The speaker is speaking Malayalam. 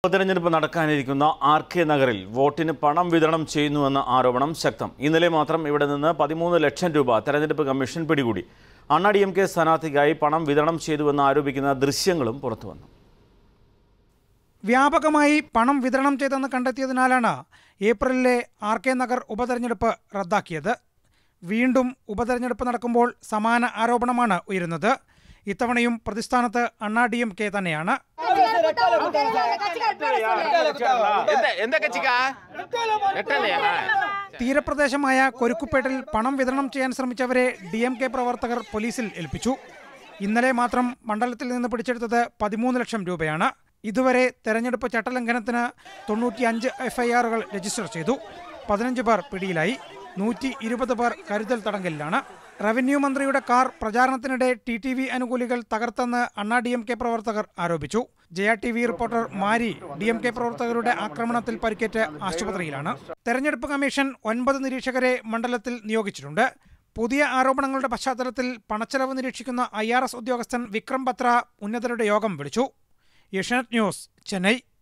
ഉപതെരഞ്ഞെടുപ്പ് നടക്കാനിരിക്കുന്ന ആർ കെ നഗറിൽ വോട്ടിന് പണം വിതരണം ചെയ്യുന്നുവെന്ന ആരോപണം ശക്തം ഇന്നലെ മാത്രം ഇവിടെ നിന്ന് പതിമൂന്ന് ലക്ഷം രൂപ തെരഞ്ഞെടുപ്പ് കമ്മീഷൻ പിടികൂടി അണ്ണാ ഡി എം കെ സ്ഥാനാർത്ഥിക്കായി പണം വിതരണം ചെയ്തുവെന്ന് ആരോപിക്കുന്ന ദൃശ്യങ്ങളും പുറത്തുവന്നു വ്യാപകമായി പണം വിതരണം ചെയ്തെന്ന് കണ്ടെത്തിയതിനാലാണ് ഏപ്രിലിലെ ആർ കെ നഗർ ഉപതെരഞ്ഞെടുപ്പ് റദ്ദാക്കിയത് വീണ്ടും ഉപതെരഞ്ഞെടുപ്പ് നടക്കുമ്പോൾ സമാന ആരോപണമാണ് ഉയരുന്നത് ഇത്തവണയും പ്രതിസ്ഥാനത്ത് അണ്ണാ ഡി എം കെ തന്നെയാണ് എന്താ എന്താ കച്ചിക്ക എട്ടല്ലയാ തീരപ്രദേശമായ കൊരുക്കുപേട്ടിൽ പണം വിതരണം ചെയ്യാൻ ശ്രമിച്ചവരെ ഡി എം കെ പ്രവർത്തകർ പോലീസിൽ ഏൽപ്പിച്ചു ഇന്നലെ മാത്രം മണ്ഡലത്തിൽ നിന്ന് പിടിച്ചെടുത്തത് പതിമൂന്ന് ലക്ഷം രൂപയാണ് ഇതുവരെ തെരഞ്ഞെടുപ്പ് ചട്ടലംഘനത്തിന് തൊണ്ണൂറ്റിയഞ്ച് എഫ്ഐആറുകൾ രജിസ്റ്റർ ചെയ്തു പതിനഞ്ച് പേർ പിടിയിലായി നൂറ്റി ഇരുപത് പേർ കരുതൽ തടങ്കലിലാണ് റവന്യൂ മന്ത്രിയുടെ കാർ പ്രചാരണത്തിനിടെ ടി ടി വി അനുകൂലികൾ തകർത്തെന്ന് അണ്ണാ ഡി എം കെ പ്രവർത്തകർ ആരോപിച്ചു Jaya T V reporter Mari D M K പ്രവർത്തകരുടെ ആക്രമണത്തിൽ പരിക്കേറ്റ് ആശുപത്രിയിലാണ് തെരഞ്ഞെടുപ്പ് കമ്മീഷൻ ഒൻപത് നിരീക്ഷകരെ മണ്ഡലത്തിൽ നിയോഗിച്ചിട്ടുണ്ട് പുതിയ ആരോപണങ്ങളുടെ പശ്ചാത്തലത്തിൽ പണച്ചെലവ് നിരീക്ഷിക്കുന്ന ഐ ആർ എസ് ഉദ്യോഗസ്ഥൻ വിക്രം ബത്ര ഉന്നതരുടെ യോഗം വിളിച്ചു ഏഷ്യാനെറ്റ് ന്യൂസ് ചെന്നൈ